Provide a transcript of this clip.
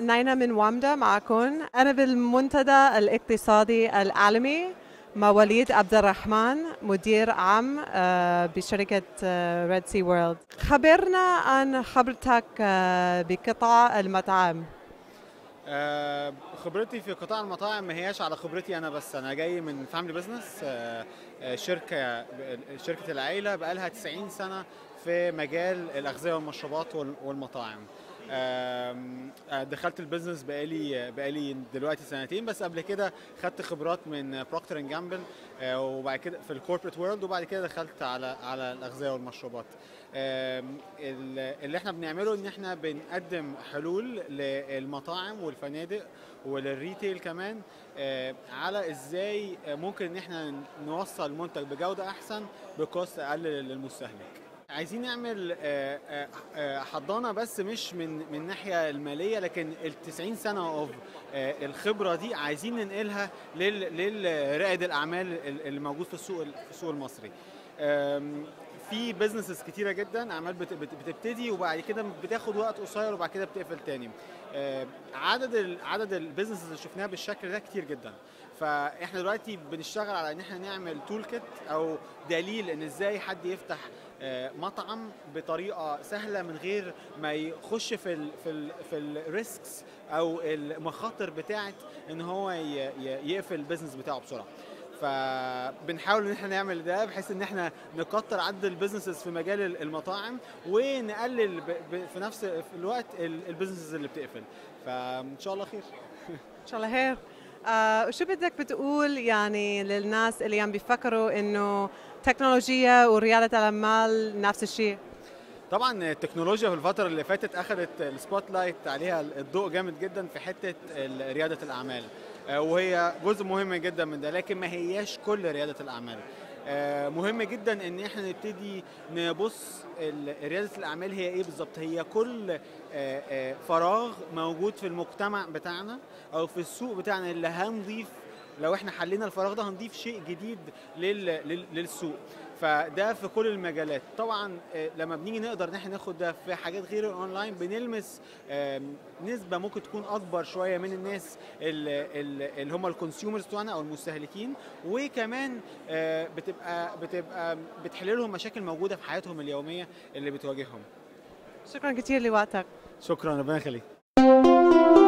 ناينا من وامدا معكم أنا بالمنتدى الاقتصادي العالمي مع وليد عبد الرحمن مدير عام آه، بشركة ريد سي وورلد خبرنا عن خبرتك آه، بقطاع المطاعم آه، خبرتي في قطاع المطاعم ما هياش على خبرتي انا بس انا جاي من فاميلي بزنس شركه شركه العيله بقالها 90 سنه في مجال الاغذيه والمشروبات وال- والمطاعم آم، آه، دخلت البيزنس بقالي بقالي دلوقتي سنتين بس قبل كده خدت خبرات من بروكتر اند جامبل وبعد كده في الكوربريت وورلد وبعد كده دخلت على على الاغذيه والمشروبات آم، ال- اللي احنا بنعمله ان احنا بنقدم حلول للمطاعم والفنادق وللريتيل كمان آه، على ازاي ممكن ان احنا نوصل منتج بجوده احسن بكوست اقل للمستهلك عايزين نعمل آه، آه، آه، حضانه بس مش من من الناحيه الماليه لكن ال 90 سنه اوف الخبره دي عايزين ننقلها لل- للرائد الاعمال اللي موجود في السوق في السوق المصري آم، في بزنسز كتيره جدا اعمال بت- بت- بتبتدي وبعد كده بتاخد وقت قصير وبعد كده بتقفل تاني آه، عدد ال عدد البيزنسز اللي شفناها بالشكل ده كتير جدا فاحنا دلوقتي بنشتغل على ان احنا نعمل تول كيت او دليل ان ازاي حد يفتح آه، مطعم بطريقه سهله من غير ما يخش في ال في ال في الريسكس او المخاطر بتاعه ان هو ي- ي- يقفل البيزنس بتاعه بسرعه فبنحاول ان احنا نعمل ده بحيث ان احنا نكتر عدد البيزنسز في مجال المطاعم ونقلل ب- ب- في نفس الوقت البيزنسز اللي بتقفل فان شاء الله خير إن شاء الله خير آه، وشو بدك بتقول يعني للناس اللي عم بيفكروا إنه تكنولوجيا وريادة الأعمال نفس الشيء طبعا التكنولوجيا في الفترة اللي فاتت أخذت السبوت لايت عليها الضوء جامد جدا في حتة ال- ريادة الأعمال آه، وهي جزء مهم جدا من ده لكن ما هياش كل ريادة الأعمال آه، مهم جدا ان احنا نبتدي نبص ال- رياده الاعمال هي ايه بالظبط هي كل آه، آه، فراغ موجود في المجتمع بتاعنا او في السوق بتاعنا اللي هنضيف لو احنا حلينا الفراغ ده هنضيف شيء جديد لل... لل... للسوق فده في كل المجالات طبعا آه، لما بنيجي نقدر ان احنا ناخد ده في حاجات غير الاونلاين بنلمس آم، نسبه ممكن تكون اكبر شويه من الناس ال- ال- اللي هم الكونسيومرز بتوعنا او المستهلكين وكمان آه، بتبقى بتبقى بتحل لهم مشاكل موجوده في حياتهم اليوميه اللي بتواجههم شكرا كثير لوقتك شكرا ربنا يخليك